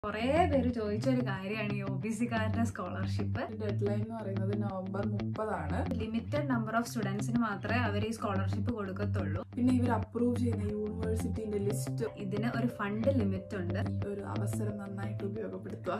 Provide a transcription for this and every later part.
കുറേ പേര് ചോദിച്ചൊരു കാര്യമാണ് ഈ ഒ ബി സിക്കാരുടെ സ്കോളർഷിപ്പ് ഡെഡ് ലൈൻ എന്ന് പറയുന്നത് നവംബർ മുപ്പതാണ് ലിമിറ്റഡ് നമ്പർ ഓഫ് സ്റ്റുഡൻസിന് മാത്രമേ അവർ ഈ സ്കോളർഷിപ്പ് കൊടുക്കത്തുള്ളൂ പിന്നെ ഇവർ അപ്രൂവ് ചെയ്യുന്ന യൂണിവേഴ്സിറ്റിന്റെ ലിസ്റ്റ് ഇതിന് ഒരു ഫണ്ട് ലിമിറ്റ് ഉണ്ട് ഒരു അവസരം നന്നായിട്ട് ഉപയോഗപ്പെടുത്തുക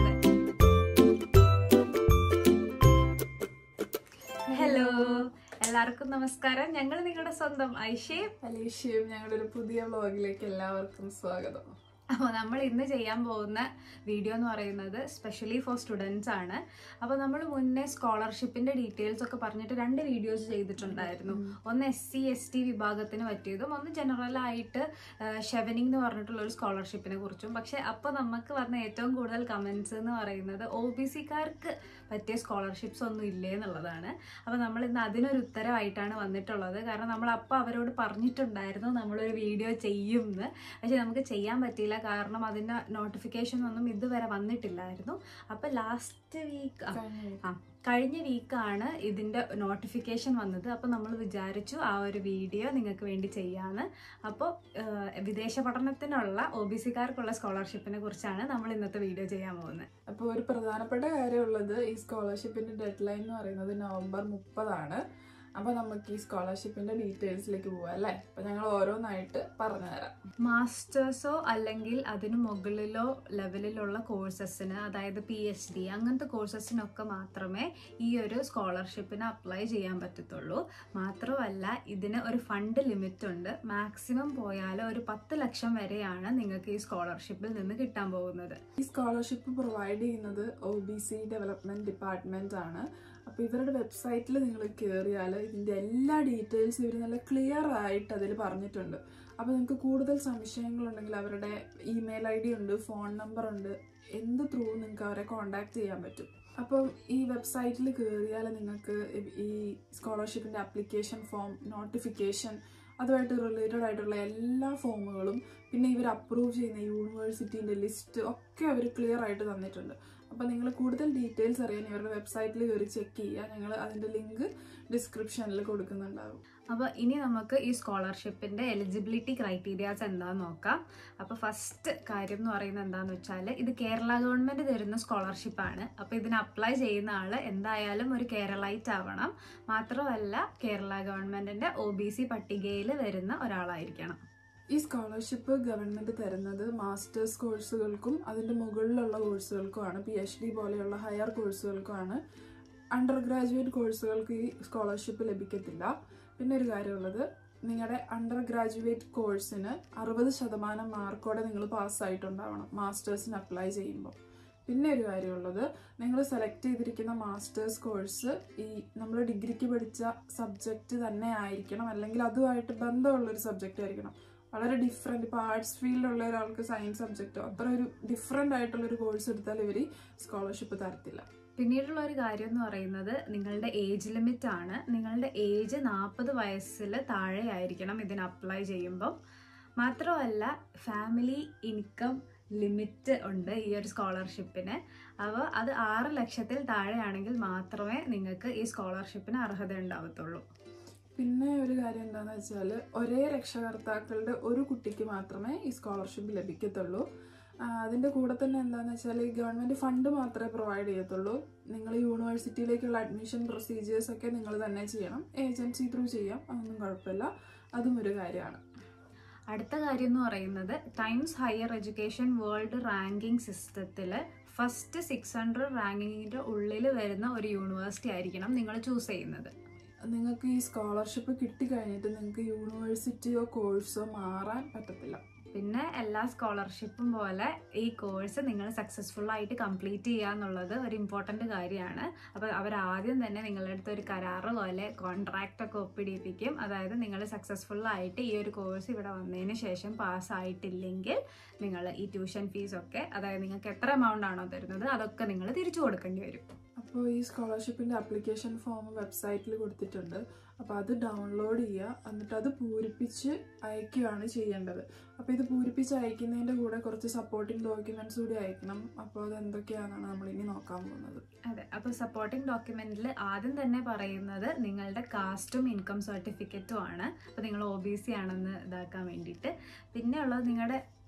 ഹലോ എല്ലാവർക്കും നമസ്കാരം ഞങ്ങൾ നിങ്ങളുടെ സ്വന്തം ഐഷയും മലേഷ്യയും ഞങ്ങളുടെ ഒരു പുതിയ വ്ളോഗിലേക്ക് എല്ലാവർക്കും സ്വാഗതം അപ്പോൾ നമ്മൾ ഇന്ന് ചെയ്യാൻ പോകുന്ന വീഡിയോ എന്ന് പറയുന്നത് സ്പെഷ്യലി ഫോർ സ്റ്റുഡൻസ് ആണ് അപ്പോൾ നമ്മൾ മുന്നേ സ്കോളർഷിപ്പിന്റെ ഡീറ്റെയിൽസ് ഒക്കെ പറഞ്ഞിട്ട് രണ്ട് വീഡിയോസ് ചെയ്തിട്ടുണ്ടായിരുന്നു ഒന്ന് എസ് സി എസ് ടി വിഭാഗത്തിന് പറ്റിയതും ഒന്ന് ജനറൽ ആയിട്ട് ഷെവനിങ് എന്ന് പറഞ്ഞിട്ടുള്ള ഒരു സ്കോളർഷിപ്പിനെ കുറിച്ചും പക്ഷെ അപ്പോൾ നമുക്ക് വന്ന ഏറ്റവും കൂടുതൽ കമൻസ് എന്ന് പറയുന്നത് ഒ ബി സിക്കാർക്ക് പറ്റിയ സ്കോളർഷിപ്സ് ഒന്നും ഇല്ലേ എന്നുള്ളതാണ് അപ്പോൾ നമ്മൾ ഇന്ന് അതിനൊരു ഉത്തരവായിട്ടാണ് വന്നിട്ടുള്ളത് കാരണം നമ്മൾ അപ്പോൾ അവരോട് പറഞ്ഞിട്ടുണ്ടായിരുന്നു നമ്മളൊരു വീഡിയോ ചെയ്യും എന്ന് പക്ഷെ നമുക്ക് ചെയ്യാൻ പറ്റിയില്ല കാരണം അതിൻ്റെ നോട്ടിഫിക്കേഷൻ ഒന്നും ഇതുവരെ വന്നിട്ടില്ലായിരുന്നു അപ്പോൾ ലാസ്റ്റ് വീക്ക് ആ കഴിഞ്ഞ വീക്കാണ് ഇതിൻ്റെ നോട്ടിഫിക്കേഷൻ വന്നത് അപ്പോൾ നമ്മൾ വിചാരിച്ചു ആ ഒരു വീഡിയോ നിങ്ങൾക്ക് വേണ്ടി ചെയ്യാമെന്ന് അപ്പോൾ വിദേശ പഠനത്തിനുള്ള ഒ ബി സിക്കാർക്കുള്ള സ്കോളർഷിപ്പിനെ കുറിച്ചാണ് നമ്മൾ ഇന്നത്തെ വീഡിയോ ചെയ്യാൻ പോകുന്നത് അപ്പോൾ ഒരു പ്രധാനപ്പെട്ട കാര്യമുള്ളത് ഈ സ്കോളർഷിപ്പിന്റെ ഡെഡ് ലൈൻ എന്ന് പറയുന്നത് നവംബർ മുപ്പതാണ് അപ്പൊ നമുക്ക് ഈ സ്കോളർഷിപ്പിന്റെ ഡീറ്റെയിൽസിലേക്ക് പോവാം അല്ലേ അപ്പൊ ഞങ്ങൾ ഓരോന്നായിട്ട് പറഞ്ഞുതരാം മാസ്റ്റേഴ്സോ അല്ലെങ്കിൽ അതിന് മുകളിലോ ലെവലിലുള്ള കോഴ്സസിന് അതായത് പി എച്ച് ഡി അങ്ങനത്തെ കോഴ്സസിനൊക്കെ മാത്രമേ ഈ ഒരു സ്കോളർഷിപ്പിന് അപ്ലൈ ചെയ്യാൻ പറ്റത്തുള്ളൂ മാത്രമല്ല ഇതിന് ഒരു ഫണ്ട് ലിമിറ്റ് ഉണ്ട് മാക്സിമം പോയാൽ ഒരു പത്ത് ലക്ഷം വരെയാണ് നിങ്ങൾക്ക് ഈ സ്കോളർഷിപ്പിൽ നിന്ന് കിട്ടാൻ പോകുന്നത് ഈ സ്കോളർഷിപ്പ് പ്രൊവൈഡ് ചെയ്യുന്നത് O B C development department ആണ് അപ്പോൾ ഇവരുടെ വെബ്സൈറ്റിൽ നിങ്ങൾ കയറിയാൽ ഇതിൻ്റെ എല്ലാ ഡീറ്റെയിൽസും ഇവർ നല്ല ക്ലിയർ ആയിട്ട് അതിൽ പറഞ്ഞിട്ടുണ്ട് അപ്പോൾ നിങ്ങൾക്ക് കൂടുതൽ സംശയങ്ങളുണ്ടെങ്കിൽ അവരുടെ ഇമെയിൽ ഐ ഡി ഉണ്ട് ഫോൺ നമ്പർ ഉണ്ട് എന്ത് ത്രൂ നിങ്ങൾക്ക് അവരെ കോൺടാക്ട് ചെയ്യാൻ പറ്റും അപ്പം ഈ വെബ്സൈറ്റിൽ കയറിയാൽ നിങ്ങൾക്ക് ഈ സ്കോളർഷിപ്പിൻ്റെ ആപ്ലിക്കേഷൻ ഫോം നോട്ടിഫിക്കേഷൻ അതുമായിട്ട് റിലേറ്റഡ് ആയിട്ടുള്ള എല്ലാ ഫോമുകളും പിന്നെ ഇവർ അപ്രൂവ് ചെയ്യുന്ന യൂണിവേഴ്സിറ്റീൻ്റെ ലിസ്റ്റ് ഒക്കെ അവർ ക്ലിയർ ആയിട്ട് തന്നിട്ടുണ്ട് അപ്പോൾ നിങ്ങൾ കൂടുതൽ ഡീറ്റെയിൽസ് അറിയാൻ ഇവരുടെ വെബ്സൈറ്റിൽ കയറി ചെക്ക് ചെയ്യുക ഞങ്ങൾ അതിൻ്റെ ലിങ്ക് ഡിസ്ക്രിപ്ഷനിൽ കൊടുക്കുന്നുണ്ടാകും അപ്പോൾ ഇനി നമുക്ക് ഈ സ്കോളർഷിപ്പിൻ്റെ എലിജിബിലിറ്റി ക്രൈറ്റീരിയാസ് എന്താണെന്ന് നോക്കാം അപ്പോൾ ഫസ്റ്റ് കാര്യം എന്ന് പറയുന്നത് എന്താണെന്ന് വെച്ചാൽ ഇത് കേരള ഗവൺമെൻറ് തരുന്ന സ്കോളർഷിപ്പാണ് അപ്പോൾ ഇതിന് അപ്ലൈ ചെയ്യുന്ന ആൾ എന്തായാലും ഒരു കേരളൈറ്റ് ആവണം മാത്രമല്ല കേരള ഗവൺമെൻറ്റിൻ്റെ ഒ ബി സി പട്ടികയിൽ വരുന്ന ഒരാളായിരിക്കണം ഈ സ്കോളർഷിപ്പ് ഗവൺമെൻറ് തരുന്നത് മാസ്റ്റേഴ്സ് കോഴ്സുകൾക്കും അതിൻ്റെ മുകളിലുള്ള കോഴ്സുകൾക്കുമാണ് പി എച്ച് ഡി പോലെയുള്ള ഹയർ കോഴ്സുകൾക്കുമാണ് അണ്ടർ ഗ്രാജുവേറ്റ് കോഴ്സുകൾക്ക് ഈ സ്കോളർഷിപ്പ് ലഭിക്കത്തില്ല പിന്നെ ഒരു കാര്യമുള്ളത് നിങ്ങളുടെ അണ്ടർ ഗ്രാജുവേറ്റ് കോഴ്സിന് അറുപത് ശതമാനം മാർക്കോടെ നിങ്ങൾ പാസ്സായിട്ടുണ്ടാവണം മാസ്റ്റേഴ്സിന് അപ്ലൈ ചെയ്യുമ്പോൾ പിന്നെ ഒരു കാര്യമുള്ളത് നിങ്ങൾ സെലക്ട് ചെയ്തിരിക്കുന്ന മാസ്റ്റേഴ്സ് കോഴ്സ് ഈ നമ്മൾ ഡിഗ്രിക്ക് പഠിച്ച സബ്ജക്റ്റ് തന്നെ ആയിരിക്കണം അല്ലെങ്കിൽ അതുമായിട്ട് ബന്ധമുള്ളൊരു സബ്ജക്റ്റ് ആയിരിക്കണം വളരെ ഡിഫറെൻറ്റ് ഇപ്പോൾ ആർട്സ് ഫീൽഡിലുള്ള ഒരാൾക്ക് സയൻസ് സബ്ജക്റ്റോ അത്ര ഒരു ഡിഫറെൻ്റ് ആയിട്ടുള്ളൊരു കോഴ്സ് എടുത്താൽ ഇവർ സ്കോളർഷിപ്പ് തരത്തില്ല പിന്നീടുള്ള ഒരു കാര്യം എന്ന് പറയുന്നത് നിങ്ങളുടെ ഏജ് ലിമിറ്റ് ആണ് നിങ്ങളുടെ ഏജ് നാൽപ്പത് വയസ്സിൽ താഴെ ആയിരിക്കണം ഇതിന് അപ്ലൈ ചെയ്യുമ്പോൾ മാത്രമല്ല ഫാമിലി ഇൻകം ലിമിറ്റ് ഉണ്ട് ഈ ഒരു സ്കോളർഷിപ്പിന് അപ്പോൾ അത് ആറ് ലക്ഷത്തിൽ താഴെയാണെങ്കിൽ മാത്രമേ നിങ്ങൾക്ക് ഈ സ്കോളർഷിപ്പിന് അർഹത ഉണ്ടാവത്തുള്ളൂ പിന്നെ ഒരു കാര്യം എന്താണെന്ന് വെച്ചാൽ ഒരേ രക്ഷകർത്താക്കളുടെ ഒരു കുട്ടിക്ക് മാത്രമേ ഈ സ്കോളർഷിപ്പ് ലഭിക്കത്തുള്ളൂ അതിൻ്റെ കൂടെ തന്നെ എന്താണെന്ന് വെച്ചാൽ ഈ ഗവൺമെൻറ് ഫണ്ട് മാത്രമേ പ്രൊവൈഡ് ചെയ്യത്തുള്ളൂ നിങ്ങൾ യൂണിവേഴ്സിറ്റിയിലേക്കുള്ള അഡ്മിഷൻ പ്രൊസീജിയേഴ്സ് ഒക്കെ നിങ്ങൾ തന്നെ ചെയ്യണം ഏജൻസി ത്രൂ ചെയ്യാം അതൊന്നും കുഴപ്പമില്ല അതും ഒരു കാര്യമാണ് അടുത്ത കാര്യം എന്ന് പറയുന്നത് Times Higher Education World ranking സിസ്റ്റത്തിൽ ഫസ്റ്റ് സിക്സ് ഹൺഡ്രഡ് റാങ്കിങ്ങിൻ്റെ ഉള്ളിൽ വരുന്ന ഒരു യൂണിവേഴ്സിറ്റി ആയിരിക്കണം നിങ്ങൾ ചൂസ് ചെയ്യുന്നത് നിങ്ങൾക്ക് ഈ സ്കോളർഷിപ്പ് കിട്ടിക്കഴിഞ്ഞിട്ട് നിങ്ങൾക്ക് യൂണിവേഴ്സിറ്റിയോ കോഴ്സോ മാറാൻ പറ്റത്തില്ല പിന്നെ എല്ലാ സ്കോളർഷിപ്പും പോലെ ഈ കോഴ്സ് നിങ്ങൾ സക്സസ്ഫുൾ ആയിട്ട് കംപ്ലീറ്റ് ചെയ്യുക എന്നുള്ളത് ഒരു ഇമ്പോർട്ടൻ്റ് കാര്യമാണ് അപ്പോൾ അവർ ആദ്യം തന്നെ നിങ്ങളുടെ അടുത്ത് ഒരു കരാറ് പോലെ കോൺട്രാക്റ്റ് ഒക്കെ ഒപ്പിടിപ്പിക്കും അതായത് നിങ്ങൾ സക്സസ്ഫുൾ ആയിട്ട് ഈ ഒരു കോഴ്സ് ഇവിടെ വന്നതിന് ശേഷം പാസ്സായിട്ടില്ലെങ്കിൽ നിങ്ങൾ ഈ ട്യൂഷൻ ഫീസൊക്കെ അതായത് നിങ്ങൾക്ക് എത്ര എമൗണ്ട് ആണോ തരുന്നത് അതൊക്കെ നിങ്ങൾ തിരിച്ചു കൊടുക്കേണ്ടി വരും അപ്പോൾ ഈ സ്കോളർഷിപ്പിൻ്റെ ആപ്ലിക്കേഷൻ ഫോം വെബ്സൈറ്റിൽ കൊടുത്തിട്ടുണ്ട് അപ്പോൾ അത് ഡൗൺലോഡ് ചെയ്യുക എന്നിട്ട് അത് പൂരിപ്പിച്ച് അയക്കുകയാണ് ചെയ്യേണ്ടത് അപ്പോൾ ഇത് പൂരിപ്പിച്ച് അയക്കുന്നതിൻ്റെ കൂടെ കുറച്ച് സപ്പോർട്ടിംഗ് ഡോക്യുമെൻറ്റ്സ് കൂടി അയക്കണം അപ്പോൾ അത് എന്തൊക്കെയാണെന്നാണ് നമ്മൾ ഇനി നോക്കാൻ പോകുന്നത് അതെ അപ്പോൾ സപ്പോർട്ടിംഗ് ഡോക്യുമെന്റിൽ ആദ്യം തന്നെ പറയുന്നത് നിങ്ങളുടെ കാസ്റ്റും ഇൻകം സർട്ടിഫിക്കറ്റും ആണ് അപ്പോൾ നിങ്ങൾ ഒ ബി സി ആണെന്ന് ഇതാക്കാൻ വേണ്ടിയിട്ട് പിന്നെ ഉള്ളത് നിങ്ങളുടെ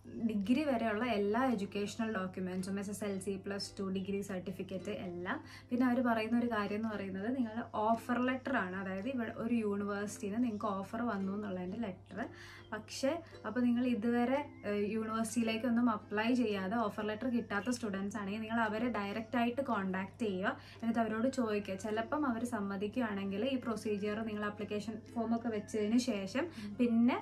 ഡിഗ്രി വരെയുള്ള എല്ലാ എഡ്യൂക്കേഷണൽ ഡോക്യുമെൻസും S S L C plus two degree certificate എല്ലാം പിന്നെ അവർ പറയുന്ന ഒരു കാര്യം എന്ന് പറയുന്നത് നിങ്ങൾ ഓഫർ ലെറ്റർ ആണ് അതായത് ഇവിടെ ഒരു യൂണിവേഴ്സിറ്റിയിൽ നിന്ന് നിങ്ങൾക്ക് ഓഫർ വന്നു എന്നുള്ളതിൻ്റെ ലെറ്റർ പക്ഷേ അപ്പോൾ നിങ്ങൾ ഇതുവരെ യൂണിവേഴ്സിറ്റിയിലേക്കൊന്നും അപ്ലൈ ചെയ്യാതെ ഓഫർ ലെറ്റർ കിട്ടാത്ത സ്റ്റുഡൻസ് ആണെങ്കിൽ നിങ്ങൾ അവരെ ഡയറക്റ്റ് ആയിട്ട് കോൺടാക്ട് ചെയ്യുക എന്നിട്ട് അവരോട് ചോദിക്കുക ചിലപ്പം അവർ സമ്മതിക്കുകയാണെങ്കിൽ ഈ പ്രൊസീജിയർ നിങ്ങൾ ആപ്ലിക്കേഷൻ ഫോമൊക്കെ വെച്ചതിന് ശേഷം പിന്നെ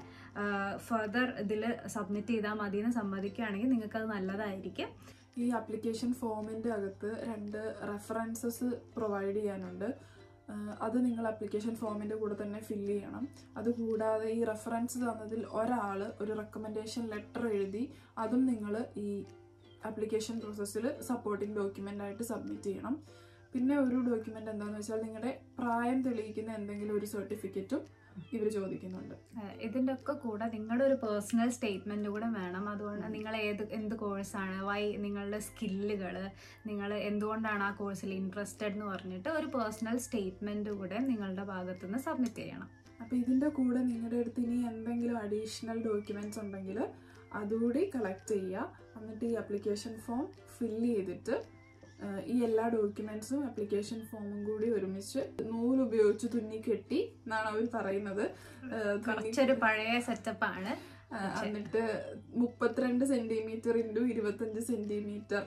ഫർദർ ഇതിൽ സബ്മിറ്റ് ചെയ്താൽ മതി എന്ന് സമ്മതിക്കുകയാണെങ്കിൽ നിങ്ങൾക്ക് അത് നല്ലതായിരിക്കും ഈ ആപ്ലിക്കേഷൻ ഫോമിൻ്റെ അകത്ത് രണ്ട് റെഫറൻസസ് പ്രൊവൈഡ് ചെയ്യാനുണ്ട് ആഹ് അത് നിങ്ങൾ ആപ്ലിക്കേഷൻ ഫോമിൻ്റെ കൂടെ തന്നെ ഫില്ല് ചെയ്യണം അതുകൂടാതെ ഈ റെഫറൻസ് തന്നതിൽ ഒരാൾ ഒരു റെക്കമെൻഡേഷൻ ലെറ്റർ എഴുതി അതും നിങ്ങൾ ഈ ആപ്ലിക്കേഷൻ പ്രോസസ്സിൽ സപ്പോർട്ടിംഗ് ഡോക്യുമെൻ്റ് ആയിട്ട് സബ്മിറ്റ് ചെയ്യണം പിന്നെ ഒരു ഡോക്യുമെൻ്റ് എന്താണെന്ന് വെച്ചാൽ നിങ്ങളുടെ പ്രായം തെളിയിക്കുന്ന എന്തെങ്കിലും ഒരു സർട്ടിഫിക്കറ്റും ഇവർ ചോദിക്കുന്നുണ്ട് ഏഹ് ഇതിൻ്റെ ഒക്കെ കൂടെ നിങ്ങളുടെ ഒരു പേഴ്സണൽ സ്റ്റേറ്റ്മെൻറ്റ് കൂടെ വേണം അതുകൊണ്ട് നിങ്ങൾ ഏത് എന്ത് കോഴ്സാണ് വൈ നിങ്ങളുടെ സ്കില്ലുകൾ നിങ്ങൾ എന്തുകൊണ്ടാണ് ആ കോഴ്സിൽ ഇൻട്രസ്റ്റഡ് എന്ന് പറഞ്ഞിട്ട് ഒരു പേഴ്സണൽ സ്റ്റേറ്റ്മെൻറ്റ് കൂടെ നിങ്ങളുടെ ഭാഗത്തുനിന്ന് സബ്മിറ്റ് ചെയ്യണം അപ്പോൾ ഇതിൻ്റെ കൂടെ നിങ്ങളുടെ അടുത്ത് ഇനി എന്തെങ്കിലും അഡീഷണൽ ഡോക്യുമെൻറ്റ്സ് ഉണ്ടെങ്കിൽ അതുകൂടി കളക്ട് ചെയ്യുക എന്നിട്ട് ഈ ആപ്ലിക്കേഷൻ ഫോം ഫില്ല് ചെയ്തിട്ട് ആ, ഈ എല്ലാ ഡോക്യുമെൻറ്റ്സും ആപ്ലിക്കേഷൻ ഫോമും കൂടി ഒരുമിച്ച് നൂല് ഉപയോഗിച്ച് തുന്നി കെട്ടി എന്നാണ് അവർ പറയുന്നത് ആ, തുന്നി- കുറച്ചൊരു പഴയ സെറ്റപ്പാണ് ആ, എന്നിട്ട് മുപ്പത്തിരണ്ട് സെന്റിമീറ്റർ ഇൻറ്റു ഇരുപത്തഞ്ച് സെന്റിമീറ്റർ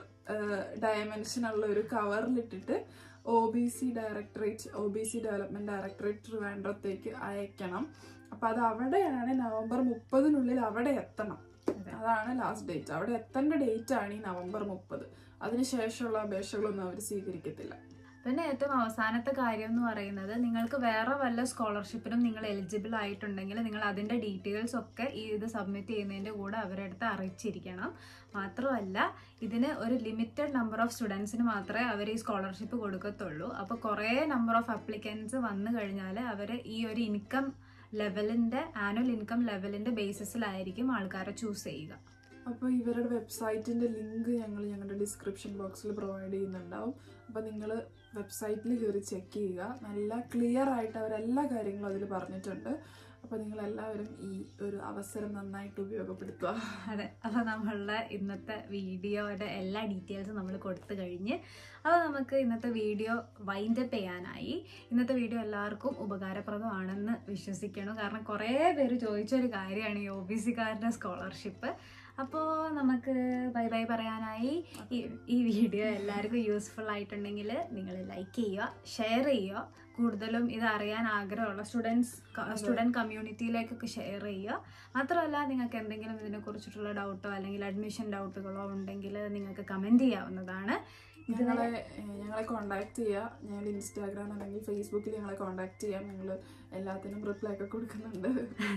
ഡയമെൻഷൻ ഉള്ള ഒരു കവറിലിട്ടിട്ട് O B C directorate O B C development directorate ട്രിവാൻഡ്രത്തേക്ക് അയക്കണം അപ്പൊ അത് അവിടെയാണ് നവംബർ മുപ്പതിനുള്ളിൽ അവിടെ എത്തണം അതെ. അതാണ് ലാസ്റ്റ് ഡേറ്റ് അവിടെ എത്തേണ്ട ഡേറ്റ് ആണ് ഈ നവംബർ മുപ്പത് അതിനുശേഷമുള്ള അപേക്ഷകളൊന്നും അവർ സ്വീകരിക്കത്തില്ല പിന്നെ ഏറ്റവും അവസാനത്തെ കാര്യം എന്ന് പറയുന്നത് നിങ്ങൾക്ക് വേറെ വല്ല സ്കോളർഷിപ്പിനും നിങ്ങൾ എലിജിബിൾ ആയിട്ടുണ്ടെങ്കിൽ നിങ്ങൾ അതിൻ്റെ ഡീറ്റെയിൽസ് ഒക്കെ ഈ ഇത് സബ്മിറ്റ് ചെയ്യുന്നതിൻ്റെ കൂടെ അവരുടെ അടുത്ത് അറിയിച്ചിരിക്കണം മാത്രമല്ല ഇതിന് ഒരു ലിമിറ്റഡ് നമ്പർ ഓഫ് സ്റ്റുഡൻസിന് മാത്രമേ അവർ ഈ സ്കോളർഷിപ്പ് കൊടുക്കത്തുള്ളൂ അപ്പോൾ കുറേ നമ്പർ ഓഫ് അപ്ലിക്കൻസ് വന്നു കഴിഞ്ഞാൽ അവർ ഈ ഒരു ഇൻകം ലെവലിൻ്റെ ആനുവൽ ഇൻകം ലെവലിൻ്റെ ബേസിസിലായിരിക്കും ആൾക്കാരെ ചൂസ് ചെയ്യുക അപ്പോൾ ഇവരുടെ വെബ്സൈറ്റിൻ്റെ ലിങ്ക് ഞങ്ങൾ ഞങ്ങളുടെ ഡിസ്ക്രിപ്ഷൻ ബോക്സിൽ പ്രൊവൈഡ് ചെയ്യുന്നുണ്ടാവും അപ്പോൾ നിങ്ങൾ വെബ്സൈറ്റിൽ കയറി ചെക്ക് ചെയ്യുക നല്ല ക്ലിയർ ആയിട്ട് അവരെല്ലാ കാര്യങ്ങളും അതിൽ പറഞ്ഞിട്ടുണ്ട് അപ്പോൾ നിങ്ങൾ എല്ലാവരും ഈ ഒരു അവസരം നന്നായിട്ട് ഉപയോഗപ്പെടുത്തുക അതെ അപ്പോൾ നമ്മളുടെ ഇന്നത്തെ വീഡിയോയുടെ എല്ലാ ഡീറ്റെയിൽസും നമ്മൾ കൊടുത്തു കഴിഞ്ഞ് അപ്പോൾ നമുക്ക് ഇന്നത്തെ വീഡിയോ വൈൻഡ് അപ്പ് ചെയ്യാനായി ഇന്നത്തെ വീഡിയോ എല്ലാവർക്കും ഉപകാരപ്രദമാണെന്ന് വിശ്വസിക്കണം കാരണം കുറേ പേര് ചോദിച്ചൊരു കാര്യമാണ് ഈ ഒ ബി സിക്കാരുടെ സ്കോളർഷിപ്പ് അപ്പോൾ നമുക്ക് ബൈ ബൈ പറയാനായി ഈ ഈ വീഡിയോ എല്ലാവർക്കും യൂസ്ഫുൾ ആയിട്ടുണ്ടെങ്കിൽ നിങ്ങൾ ലൈക്ക് ചെയ്യുക ഷെയർ ചെയ്യുക കൂടുതലും ഇത് അറിയാൻ ആഗ്രഹമുള്ള സ്റ്റുഡൻസ് സ്റ്റുഡൻറ് കമ്മ്യൂണിറ്റിയിലേക്കൊക്കെ ഷെയർ ചെയ്യുക മാത്രമല്ല നിങ്ങൾക്ക് എന്തെങ്കിലും ഇതിനെക്കുറിച്ചിട്ടുള്ള ഡൗട്ടോ അല്ലെങ്കിൽ അഡ്മിഷൻ ഡൗട്ടുകളോ ഉണ്ടെങ്കിൽ നിങ്ങൾക്ക് കമൻറ്റ് ചെയ്യാവുന്നതാണ് ഞങ്ങളെ ഏഹ്, ഞങ്ങളെ കോൺടാക്ട് ചെയ്യുക ഞങ്ങളുടെ ഇൻസ്റ്റാഗ്രാം അല്ലെങ്കിൽ ഫേസ്ബുക്കിൽ ഞങ്ങളെ കോൺടാക്ട് ചെയ്യാം ഞങ്ങൾ എല്ലാത്തിനും റിപ്ലൈ ഒക്കെ കൊടുക്കുന്നുണ്ട്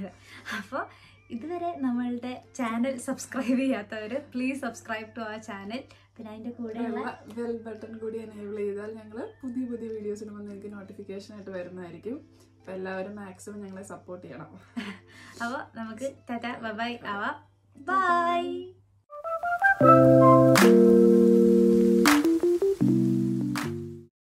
അപ്പോൾ ഇതുവരെ നമ്മളുടെ ചാനൽ സബ്സ്ക്രൈബ് ചെയ്യാത്തവർ പ്ലീസ് സബ്സ്ക്രൈബ് ടു ആ ചാനൽ പിന്നെ അതിൻ്റെ കൂടെയുള്ള ബെൽ ബട്ടൺ കൂടി എനേബിൾ ചെയ്താൽ ഞങ്ങൾ പുതിയ പുതിയ വീഡിയോസ് ഇടുമ്പോൾ നിങ്ങൾക്ക് നോട്ടിഫിക്കേഷൻ ആയിട്ട് വരുന്നതായിരിക്കും അപ്പോൾ എല്ലാവരും മാക്സിമം ഞങ്ങളെ സപ്പോർട്ട് ചെയ്യണം അപ്പോൾ നമുക്ക് ടാറ്റ ബൈ ആവാം ബൈ